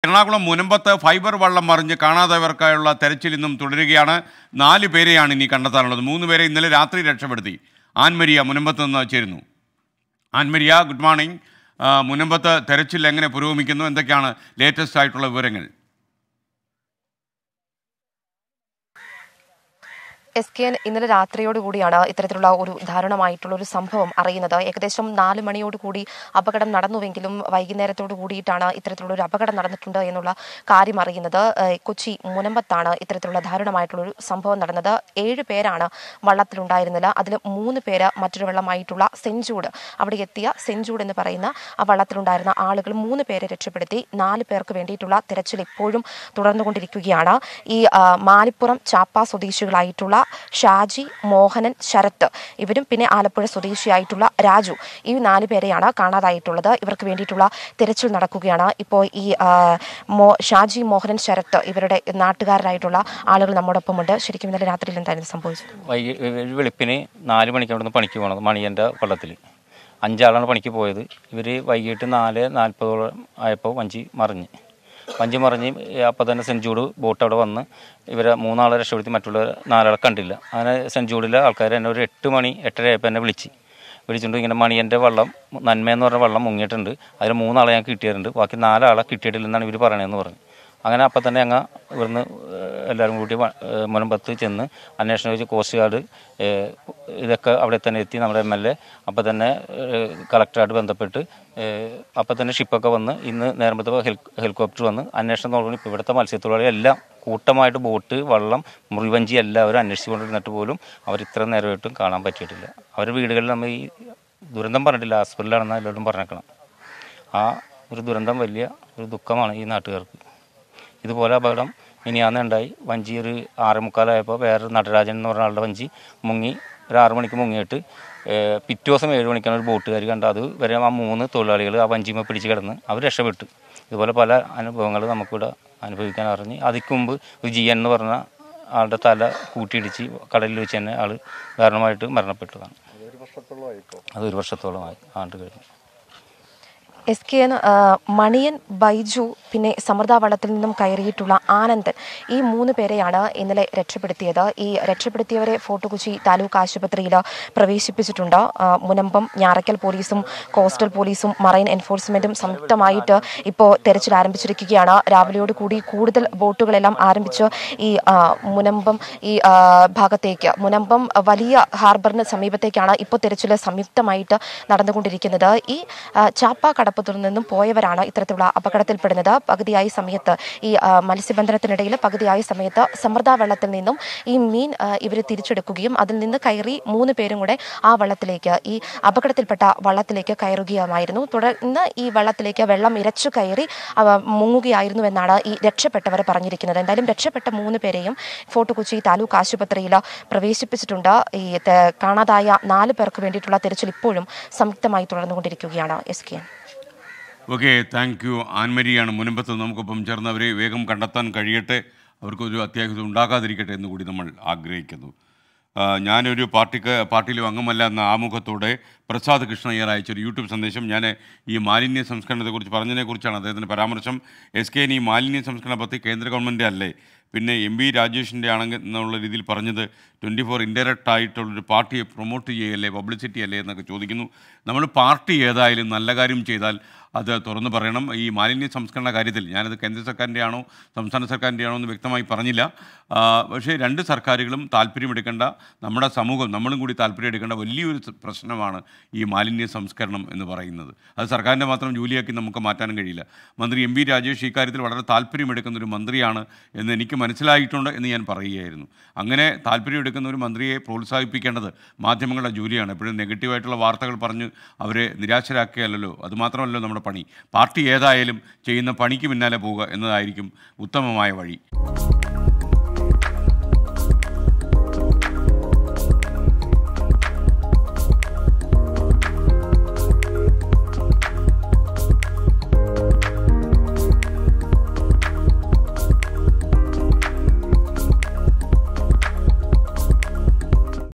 Ernakulam മുനമ്പത്ത് fibre വള്ളം മറിഞ്ഞ് കാണാതായവർക്കായുള്ള തെരച്ചിൽ ഇന്നും തുടരുകയാണ് നാല് പേരെയാണ് ഇനി കണ്ടെത്താനുള്ളത് മൂന്ന് പേരെ ഇന്നലെ രാത്രി രക്ഷപ്പെടുത്തി ആൻമരിയ മുനമ്പത്ത് നിന്ന് ചേരുന്നു ആൻമരിയ ഗുഡ് മോർണിംഗ് ആ, മുനമ്പത്ത് തെരച്ചിൽ എങ്ങനെ പുരോഗമിക്കുന്നു എന്തൊക്കെയാണ് ലേറ്റസ്റ്റ് ആയിട്ടുള്ള വിവരങ്ങൾ എസ് കെ എൻ ഇന്നലെ രാത്രിയോടുകൂടിയാണ് ഇത്തരത്തിലുള്ള ഒരു ദാരുണമായിട്ടുള്ള ഒരു സംഭവം അറിയുന്നത് ഏകദേശം നാല് മണിയോടുകൂടി അപകടം നടന്നുവെങ്കിലും വൈകുന്നേരത്തോടു കൂടിയിട്ടാണ് ഇത്തരത്തിലുള്ള ഒരു അപകടം നടന്നിട്ടുണ്ട് എന്നുള്ള കാര്യം അറിയുന്നത് ഏഹ് കൊച്ചി മുനമ്പത്താണ് ഇത്തരത്തിലുള്ള ദാരുണമായിട്ടുള്ള ഒരു സംഭവം നടന്നത് ഏഴ് പേരാണ് വള്ളത്തിലുണ്ടായിരുന്നത് അതിൽ മൂന്ന് പേര് മറ്റൊരു വെള്ളമായിട്ടുള്ള സെഞ്ചൂട് അവിടെ എത്തിയ സെഞ്ചൂട് എന്ന് പറയുന്ന ആ വള്ളത്തിലുണ്ടായിരുന്ന ആളുകൾ മൂന്ന് പേരെ രക്ഷപ്പെടുത്തി നാല് പേർക്ക് വേണ്ടിയിട്ടുള്ള തിരച്ചിൽ ഇപ്പോഴും തുടർന്നുകൊണ്ടിരിക്കുകയാണ് ഈ ആ, മാലിപ്പുറം ചാപ്പ സ്വദേശികളായിട്ടുള്ള ഷാജി മോഹനൻ ശരത്ത് ഇവരും പിന്നെ ആലപ്പുഴ സ്വദേശിയായിട്ടുള്ള രാജു ഈ നാല് പേരെയാണ് കാണാതായിട്ടുള്ളത് ഇവർക്ക് വേണ്ടിയിട്ടുള്ള തിരച്ചിൽ നടക്കുകയാണ് ഇപ്പോൾ ഈ ആ, മോ ഷാജി മോഹനൻ ശരത്ത് ഇവരുടെ നാട്ടുകാരായിട്ടുള്ള ആളുകൾ നമ്മോടൊപ്പമുണ്ട് ശരിക്കും ഇന്നലെ രാത്രിയിൽ എന്തായിരുന്നു സംഭവിച്ചത് വൈകി ഒരു വെളുപ്പിന് നാല് മണിക്ക് അവിടുന്ന് പണിക്ക് പോകണത് മണിയൻ്റെ വള്ളത്തിൽ അഞ്ചാളാണ് പണിക്ക് പോയത് ഇവർ വൈകിട്ട് നാല് നാൽപ്പതോളം ആയപ്പോൾ വഞ്ചി മറിഞ്ഞ് വഞ്ചി മറിഞ്ഞ് അപ്പോൾ തന്നെ സെൻറ്റ് ജൂഡ് ബോട്ട് അവിടെ വന്ന് ഇവരെ മൂന്നാളെ രക്ഷപ്പെടുത്തി മറ്റുള്ള നാലാളെ കണ്ടില്ല അങ്ങനെ സെൻറ്റ് ജൂഡിലെ ആൾക്കാർ എന്നെ ഒരു എട്ട് മണി എട്ടര ആയപ്പോൾ എന്നെ വിളിച്ച് വിളിച്ചുകൊണ്ട് ഇങ്ങനെ മണിയൻ്റെ വള്ളം നന്മയെന്ന് പറഞ്ഞ വള്ളം മുങ്ങിയിട്ടുണ്ട് അതിൽ മൂന്നാളെ ഞാൻ കിട്ടിയിട്ടുണ്ട് ബാക്കി നാലാളെ കിട്ടിയിട്ടില്ലെന്നാണ് ഇവർ പറയണതെന്ന് പറഞ്ഞു അങ്ങനെ അപ്പം തന്നെ ഞങ്ങൾ ഇവിടുന്ന് എല്ലാവരും കൂടി വ- ഏഹ് മുനമ്പത്ത് ചെന്ന് അന്വേഷണം വെച്ച് കോസ്റ്റ് ഗാർഡ് ഏഹ് ഇതൊക്കെ അവിടെ തന്നെ എത്തി നമ്മുടെ എം എൽ എ അപ്പം തന്നെ ഏഹ് കളക്ടറായിട്ട് ബന്ധപ്പെട്ട് ഏഹ് അപ്പം തന്നെ ഷിപ്പൊക്കെ വന്ന് ഇന്ന് നേരമ്പത്ത് ഹെൽ ഹെലികോപ്റ്റർ വന്ന് അന്വേഷണം നോക്കണം ഇപ്പോൾ ഇവിടുത്തെ മത്സ്യത്തൊഴിലാളികളെല്ലാം കൂട്ടമായിട്ട് ബോട്ട് വള്ളം മുറിവഞ്ചി എല്ലാവരും അന്വേഷിച്ചുകൊണ്ടിരുന്നിട്ട് പോലും അവർ ഇത്ര നേരമായിട്ടും കാണാൻ പറ്റിയിട്ടില്ല അവരുടെ വീടുകളിൽ നമ്മൾ ഈ ദുരന്തം പറഞ്ഞിട്ടില്ല ഹോസ്പിറ്റലിലാണെന്ന് എല്ലാവരും പറഞ്ഞേക്കണം ആ ഒരു ദുരന്തം വലിയ ഒരു ദുഃഖമാണ് ഈ നാട്ടുകാർക്ക് ഇതുപോലെ അപകടം മിനിയാന്ന് ഉണ്ടായി വഞ്ചി ഒരു ആറ് മുക്കാലായപ്പോൾ വേറൊരു നടരാജൻ എന്ന് പറഞ്ഞ ആളുടെ വഞ്ചി മുങ്ങി ഒരു ആറ് മണിക്ക് മുങ്ങിയിട്ട് ഏഹ്, പിറ്റേ ദിവസം ഏഴ് മണിക്കാണ് ഒരു ബോട്ടുകാർ കണ്ട് അത് വരെ ആ മൂന്ന് തൊഴിലാളികൾ ആ വഞ്ചിമ പിടിച്ച് കിടന്ന് അവർ രക്ഷപ്പെട്ടു ഇതുപോലെ പല അനുഭവങ്ങൾ നമുക്കിവിടെ അനുഭവിക്കാൻ അറിഞ്ഞ് അതിക്ക് മുമ്പ് ഒരു ജി എൻ എന്ന് പറഞ്ഞ ആളുടെ തല കൂട്ടിയിടിച്ച് കടലിൽ വെച്ച് തന്നെ ആൾ കാരണമായിട്ട് മരണപ്പെട്ടതാണ് അത് ഒരു വർഷത്തോളമായി ആണ്ട് കഴിഞ്ഞു എസ് കെ എൻ ആ, മണിയൻ ബൈജു പിന്നെ സമൃദ്ധ വള്ളത്തിൽ നിന്നും കയറിയിട്ടുള്ള ആനന്ദൻ ഈ മൂന്ന് പേരെയാണ് ഇന്നലെ രക്ഷപ്പെടുത്തിയത് ഈ രക്ഷപ്പെടുത്തിയവരെ ഫോർട്ട് കൊച്ചി താലൂക്ക് ആശുപത്രിയിൽ പ്രവേശിപ്പിച്ചിട്ടുണ്ട് ആ, മുനമ്പം ഞാറയ്ക്കൽ പോലീസും കോസ്റ്റൽ പോലീസും മറൈൻ എൻഫോഴ്സ്മെന്റും സംയുക്തമായിട്ട് ഇപ്പോൾ തെരച്ചിൽ ആരംഭിച്ചിരിക്കുകയാണ് രാവിലെയോട് കൂടി കൂടുതൽ ബോട്ടുകളെല്ലാം ആരംഭിച്ച് ഈ ആ, മുനമ്പം ഈ ആ, ഭാഗത്തേക്ക് മുനമ്പം വലിയ ഹാർബറിന് സമീപത്തേക്കാണ് ഇപ്പോൾ തെരച്ചിൽ സംയുക്തമായിട്ട് നടന്നുകൊണ്ടിരിക്കുന്നത് ഈ ആ, ചാപ്പ കടപ്പുറത്തു നിന്നും പോയവരാണ് ഇത്തരത്തിലുള്ള അപകടത്തിൽപ്പെടുന്നത് പകുതിയായ സമയത്ത് ഈ ആ, മത്സ്യബന്ധനത്തിനിടയിൽ പകുതിയായ സമയത്ത് സമൃദ്ധ വെള്ളത്തിൽ നിന്നും ഈ മീൻ ഇവർ തിരിച്ചെടുക്കുകയും അതിൽ നിന്ന് കയറി മൂന്ന് പേരും കൂടെ ആ വള്ളത്തിലേക്ക് ഈ അപകടത്തിൽപ്പെട്ട വള്ളത്തിലേക്ക് കയറുകയുമായിരുന്നു തുടർന്ന് ഈ വെള്ളത്തിലേക്ക് വെള്ളം ഇരച്ചു കയറി അവ മുങ്ങുകയായിരുന്നു എന്നാണ് ഈ രക്ഷപ്പെട്ടവർ പറഞ്ഞിരിക്കുന്നത് എന്തായാലും രക്ഷപ്പെട്ട മൂന്ന് പേരെയും ഫോർട്ട് കൊച്ചി താലൂക്ക് ആശുപത്രിയിൽ പ്രവേശിപ്പിച്ചിട്ടുണ്ട് ഈ ത- കാണാതായ നാല് പേർക്ക് വേണ്ടിയിട്ടുള്ള തിരച്ചിൽ ഇപ്പോഴും സംയുക്തമായി തുടർന്നുകൊണ്ടിരിക്കുകയാണ് S K okay thank you ആൻമരിയാണ് മുൻപത്ത് നമുക്കൊപ്പം ചേർന്ന് അവരെ വേഗം കണ്ടെത്താൻ കഴിയട്ടെ അവർക്കൊരു അത്യാഹിതം ഉണ്ടാകാതിരിക്കട്ടെ എന്ന് കൂടി നമ്മൾ ആഗ്രഹിക്കുന്നു ആ, ഞാനൊരു പാർട്ടിക്ക് പാർട്ടിയിലും അംഗമല്ല എന്ന ആമുഖത്തോടെ പ്രസാദ് കൃഷ്ണയ്യർ അയച്ചൊരു യൂട്യൂബ് സന്ദേശം ഞാൻ ഈ മാലിന്യ സംസ്കരണത്തെക്കുറിച്ച് പറഞ്ഞതിനെക്കുറിച്ചാണ് അദ്ദേഹത്തിൻ്റെ പരാമർശം എസ് കെ ഈ മാലിന്യ സംസ്കരണ പദ്ധതി കേന്ദ്ര ഗവൺമെൻറ് അല്ലേ പിന്നെ എം വി രാജേഷിൻ്റെ ആണെങ്കിൽ എന്നുള്ള രീതിയിൽ പറഞ്ഞത് ട്വൻറ്റി ഫോർ ഇൻഡയറക്റ്റ് ആയിട്ടുള്ളൊരു പാർട്ടിയെ പ്രൊമോട്ട് ചെയ്യല്ലേ പബ്ലിസിറ്റി അല്ലേ എന്നൊക്കെ ചോദിക്കുന്നു നമ്മൾ പാർട്ടി ഏതായാലും നല്ല കാര്യം ചെയ്താൽ അത് തുറന്നു പറയണം ഈ മാലിന്യ സംസ്കരണ കാര്യത്തിൽ ഞാനത് കേന്ദ്ര സർക്കാരിൻ്റെ ആണോ സംസ്ഥാന സർക്കാരിൻ്റെ ആണോ എന്ന് വ്യക്തമായി പറഞ്ഞില്ല ആ, പക്ഷേ രണ്ട് സർക്കാരുകളും താല്പര്യമെടുക്കേണ്ട നമ്മുടെ സമൂഹം നമ്മളും കൂടി താല്പര്യം എടുക്കേണ്ട വലിയൊരു സ- പ്രശ്നമാണ് ഈ മാലിന്യ സംസ്കരണം എന്ന് പറയുന്നത് അത് സർക്കാരിൻ്റെ മാത്രം ജോലിയാക്കി നമുക്ക് മാറ്റാനും കഴിയില്ല മന്ത്രി എം വി രാജേഷ് ഇക്കാര്യത്തിൽ വളരെ താല്പര്യമെടുക്കുന്ന ഒരു മന്ത്രിയാണ് എന്ന് എനിക്ക് മനസ്സിലായിട്ടുണ്ട് എന്ന് ഞാൻ പറയുകയായിരുന്നു അങ്ങനെ താല്പര്യമെടുക്കുന്ന ഒരു മന്ത്രിയെ പ്രോത്സാഹിപ്പിക്കേണ്ടത് മാധ്യമങ്ങളുടെ ജോലിയാണ് എപ്പോഴും നെഗറ്റീവായിട്ടുള്ള വാർത്തകൾ പറഞ്ഞ് അവരെ നിരാശരാക്കുകയല്ലല്ലോ അതുമാത്രമല്ലോ നമ്മുടെ പണി പാർട്ടി ഏതായാലും ചെയ്യുന്ന പണിക്ക് പിന്നാലെ പോവുക എന്നതായിരിക്കും ഉത്തമമായ വഴി